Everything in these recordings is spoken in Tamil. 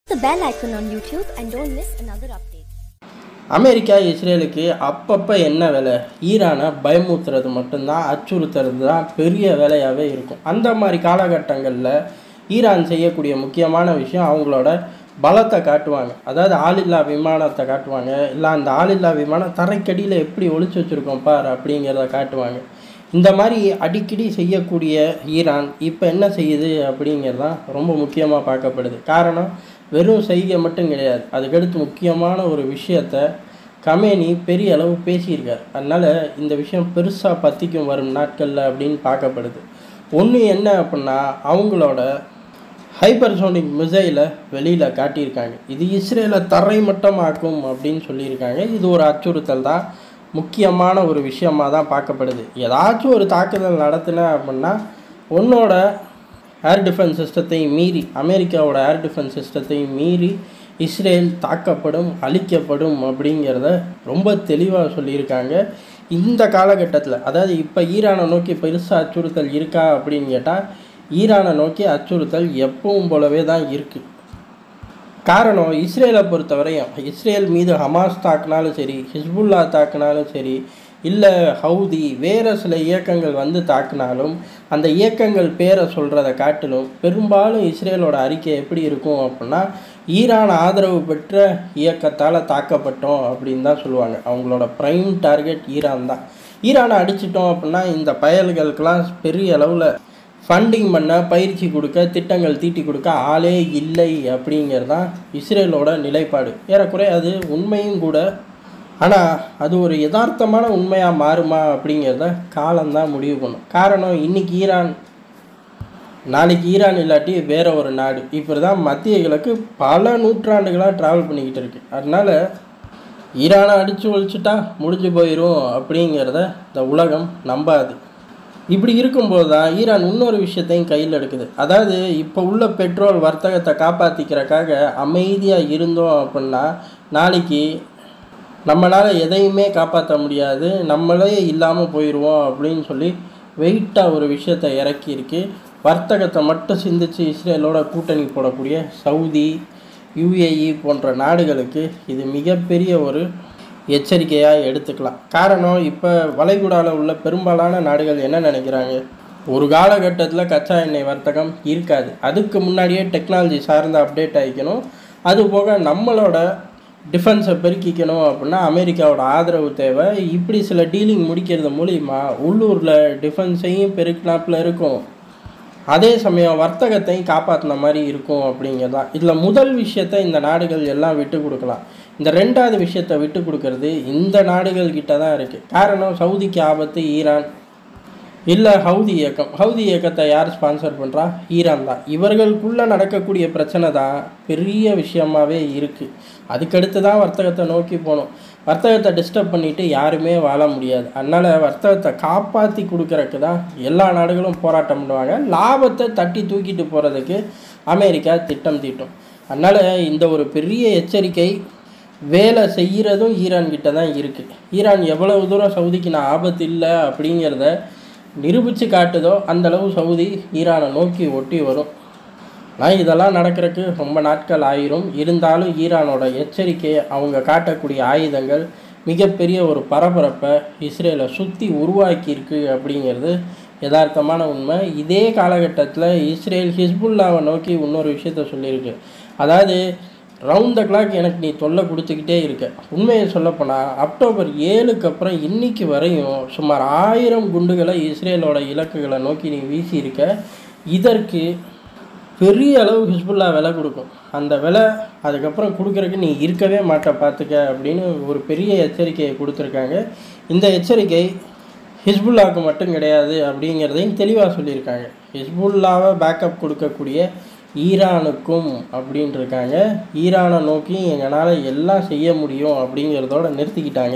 the bell icon on YouTube and don't miss another update. America இஸ்ரேலுக்கு அப்பப்போ என்ன வேலை ஈரானை பயமுறுத்துறது மட்டும்தான் அச்சுறுத்துறது தான் பெரிய வேலையாகவே இருக்கும் அந்த மாதிரி காலகட்டங்களில் ஈரான் செய்யக்கூடிய முக்கியமான விஷயம் அவங்களோட பலத்தை காட்டுவாங்க அதாவது ஆளில்லா விமானத்தை காட்டுவாங்க இல்லை அந்த ஆளில்லா விமானம் தரைக்கடியில் எப்படி ஒளிச்சு வச்சுருக்கோம் பார் அப்படிங்கிறத காட்டுவாங்க இந்த மாதிரி அடிக்கடி செய்யக்கூடிய ஈரான் இப்போ என்ன செய்யுது அப்படிங்கிறது தான் ரொம்ப முக்கியமாக பார்க்கப்படுது காரணம் வெறும் செய்கை மட்டும் கிடையாது அதுக்கடுத்து முக்கியமான ஒரு விஷயத்த கமேனி பெரிய அளவு பேசியிருக்கார் அதனால் இந்த விஷயம் பெருசாக பற்றிக்கும் வரும் நாட்களில் அப்படின்னு பார்க்கப்படுது ஒன்று என்ன அப்படின்னா அவங்களோட ஹைப்பர்சோனிக் மிசைலை வெளியில் காட்டியிருக்காங்க இது இஸ்ரேலை தரைமட்டமாக்கும் அப்படின்னு சொல்லியிருக்காங்க இது ஒரு அச்சுறுத்தல் தான் முக்கியமான ஒரு விஷயமா தான் பார்க்கப்படுது ஏதாச்சும் ஒரு தாக்குதல் நடத்தின அப்படின்னா உன்னோட ஏர் டிஃபென்ஸ் சிஸ்டத்தையும் மீறி அமெரிக்காவோட ஏர் டிஃபென்ஸ் சிஸ்டத்தையும் மீறி இஸ்ரேல் தாக்கப்படும் அழிக்கப்படும் அப்படிங்கிறத ரொம்ப தெளிவாக சொல்லியிருக்காங்க இந்த காலகட்டத்தில் அதாவது இப்போ ஈரானை நோக்கி பெருசாக அச்சுறுத்தல் இருக்கா அப்படின்னு கேட்டால் ஈரானை நோக்கி அச்சுறுத்தல் எப்பவும் போலவே தான் இருக்குது காரணம் இஸ்ரேலை பொறுத்தவரையும் இஸ்ரேல் மீது ஹமாஸ் தாக்குனாலும் சரி ஹிஸ்புல்லா தாக்குனாலும் சரி இல்லை ஹவுதி வேறு சில இயக்கங்கள் வந்து தாக்குனாலும் அந்த இயக்கங்கள் பேரை சொல்கிறத காட்டிலும் பெரும்பாலும் இஸ்ரேலோட அறிக்கை எப்படி இருக்கும் அப்படின்னா ஈரான் ஆதரவு பெற்ற இயக்கத்தால் தாக்கப்பட்டோம் அப்படின்னு தான் சொல்லுவாங்க அவங்களோட ப்ரைம் டார்கெட் ஈரான் தான் ஈரானை அடிச்சிட்டோம் அப்படின்னா இந்த பயல்களுக்கெல்லாம் பெரிய அளவில் ஃபண்டிங் பண்ண பயிற்சி கொடுக்க திட்டங்கள் தீட்டி கொடுக்க ஆளே இல்லை அப்படிங்கிறது தான் இஸ்ரேலோட நிலைப்பாடு ஏறக்குறைய அது உண்மையும் கூட ஆனால் அது ஒரு யதார்த்தமான உண்மையாக மாறுமா அப்படிங்கிறத காலம்தான் முடிவு பண்ணும் காரணம் இன்னைக்கு ஈரான் நாளைக்கு ஈரான் இல்லாட்டி வேற ஒரு நாடு இப்படி தான் மத்திய கிழக்கு பல நூற்றாண்டுகளாக ட்ராவல் பண்ணிக்கிட்டு இருக்கு அதனால் ஈரானை அடித்து ஒழிச்சிட்டா முடிஞ்சு போயிடும் அப்படிங்கிறத இந்த உலகம் நம்பாது இப்படி இருக்கும்போது தான் ஈரான் இன்னொரு விஷயத்தையும் கையில் எடுக்குது அதாவது இப்போ உள்ள பெட்ரோல் வர்த்தகத்தை காப்பாற்றிக்கிறக்காக அமைதியாக இருந்தோம் அப்படின்னா நாளைக்கு நம்மளால் எதையுமே காப்பாற்ற முடியாது நம்மளே இல்லாமல் போயிடுவோம் அப்படின்னு சொல்லி வெயிட்டாக ஒரு விஷயத்தை இறக்கியிருக்கு வர்த்தகத்தை மட்டும் சிந்திச்சு இஸ்ரேலோட கூட்டணி போடக்கூடிய சவுதி யுஏஇ போன்ற நாடுகளுக்கு இது மிகப்பெரிய ஒரு எச்சரிக்கையாக எடுத்துக்கலாம் காரணம் இப்போ வளைகுடாவில் உள்ள பெரும்பாலான நாடுகள் என்ன நினைக்கிறாங்க ஒரு காலகட்டத்தில் கச்சா எண்ணெய் வர்த்தகம் இருக்காது அதுக்கு முன்னாடியே டெக்னாலஜி சார்ந்த அப்டேட் ஆகிக்கணும் அது போக நம்மளோட டிஃபென்ஸை பெருக்கிக்கணும் அப்படின்னா அமெரிக்காவோட ஆதரவு தேவை இப்படி சில டீலிங் முடிக்கிறது மூலிமா உள்ளூரில் டிஃபென்ஸையும் பெருக்கினாப்பில் இருக்கும் அதே சமயம் வர்த்தகத்தையும் காப்பாற்றின மாதிரி இருக்கும் அப்படிங்கிறது தான் இதில் முதல் விஷயத்தை இந்த நாடுகள் எல்லாம் விட்டு கொடுக்கலாம் இந்த ரெண்டாவது விஷயத்தை விட்டு கொடுக்கறது இந்த நாடுகள் கிட்ட தான் இருக்குது காரணம் சவுதிக்கு ஆபத்து ஈரான் இல்லை ஹவுதி இயக்கம் ஹவுதி இயக்கத்தை யார் ஸ்பான்சர் பண்ணுறா ஈரான் தான் இவர்களுக்குள்ளே நடக்கக்கூடிய பிரச்சனை தான் பெரிய விஷயமாவே இருக்குது அதுக்கடுத்து தான் வர்த்தகத்தை நோக்கி போகணும் வர்த்தகத்தை டிஸ்டர்ப் பண்ணிவிட்டு யாருமே வாழ முடியாது அதனால் வர்த்தகத்தை காப்பாற்றி கொடுக்கறக்கு தான் எல்லா நாடுகளும் போராட்டம் பண்ணுவாங்க லாபத்தை தட்டி தூக்கிட்டு போகிறதுக்கு அமெரிக்கா திட்டம் தீட்டும் அதனால் இந்த ஒரு பெரிய எச்சரிக்கை வேலை செய்கிறதும் ஈரான் கிட்ட தான் இருக்குது ஈரான் எவ்வளவு தூரம் சவுதிக்கு நான் ஆபத்து இல்லை அப்படிங்கிறத நிரூபித்து காட்டுதோ அந்தளவு சவுதி ஈரானை நோக்கி ஒட்டி வரும் ஆனால் இதெல்லாம் நடக்கிறதுக்கு ரொம்ப நாட்கள் ஆயிரும் இருந்தாலும் ஈரானோட எச்சரிக்கை அவங்க காட்டக்கூடிய ஆயுதங்கள் மிகப்பெரிய ஒரு பரபரப்பை இஸ்ரேலை சுற்றி உருவாக்கியிருக்கு அப்படிங்கிறது யதார்த்தமான உண்மை இதே காலகட்டத்தில் இஸ்ரேல் ஹிஸ்புல்லாவை நோக்கி இன்னொரு விஷயத்த சொல்லியிருக்கு அதாவது ரவுண்ட் த கிளாக் எனக்கு நீ தொல்லை கொடுத்துக்கிட்டே இருக்க உண்மையை சொல்லப்போனால் அக்டோபர் ஏழுக்கு அப்புறம் இன்னைக்கு வரையும் சுமார் ஆயிரம் குண்டுகளை இஸ்ரேலோட இலக்குகளை நோக்கி நீ வீசியிருக்க இதற்கு பெரிய அளவு ஹிஸ்புல்லா விலை கொடுக்கும் அந்த விலை அதுக்கப்புறம் கொடுக்குறதுக்கு நீ இருக்கவே மாட்ட பார்த்துக்க அப்படின்னு ஒரு பெரிய எச்சரிக்கையை கொடுத்துருக்காங்க இந்த எச்சரிக்கை ஹிஸ்புல்லாவுக்கு மட்டும் கிடையாது அப்படிங்கிறதையும் தெளிவாக சொல்லியிருக்காங்க ஹிஸ்புல்லாவை பேக்கப் கொடுக்கக்கூடிய ஈரானுக்கும் அப்படின்ட்டு இருக்காங்க ஈரானை நோக்கி எங்களால் எல்லாம் செய்ய முடியும் அப்படிங்கிறதோட நிறுத்திக்கிட்டாங்க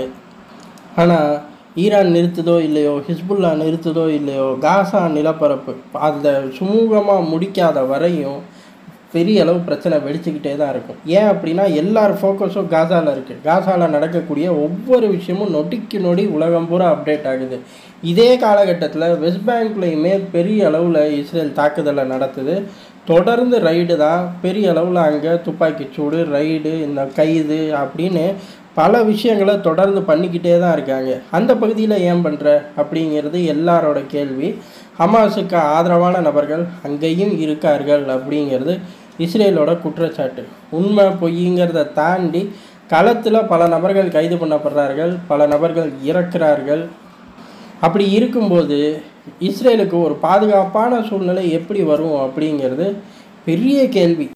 ஆனால் ஈரான் நிறுத்துதோ இல்லையோ ஹிஸ்புல்லா நிறுத்துதோ இல்லையோ காசா நிலப்பரப்பு அந்த சுமூகமாக முடிக்காத வரையும் பெரிய அளவு பிரச்சனை வெடிச்சுக்கிட்டே தான் இருக்கும் ஏன் அப்படின்னா எல்லார் ஃபோக்கஸும் காசாவில் இருக்குது காசாவில் நடக்கக்கூடிய ஒவ்வொரு விஷயமும் நொடிக்கு நொடி உலகம் பூரா அப்டேட் ஆகுது இதே காலகட்டத்தில் வெஸ்ட் பேங்க்லேயுமே பெரிய அளவில் இஸ்ரேல் தாக்குதலை நடத்துது தொடர்ந்து ரைடு தான் பெரிய அளவில் அங்கே துப்பாக்கிச்சூடு ரைடு இந்த கைது அப்படின்னு பல விஷயங்களை தொடர்ந்து பண்ணிக்கிட்டே தான் இருக்காங்க அந்த பகுதியில் ஏன் பண்ணுற அப்படிங்கிறது எல்லாரோட கேள்வி ஹமாஸுக்கு ஆதரவான நபர்கள் அங்கேயும் இருக்கார்கள் அப்படிங்கிறது இஸ்ரேலோட குற்றச்சாட்டு உண்மை பொய்ங்கிறத தாண்டி களத்தில் பல நபர்கள் கைது பண்ணப்படுறார்கள் பல நபர்கள் இறக்கிறார்கள் அப்படி இருக்கும்போது இஸ்ரேலுக்கு ஒரு பாதுகாப்பான சூழ்நிலை எப்படி வரும் அப்படிங்கிறது பெரிய கேள்வி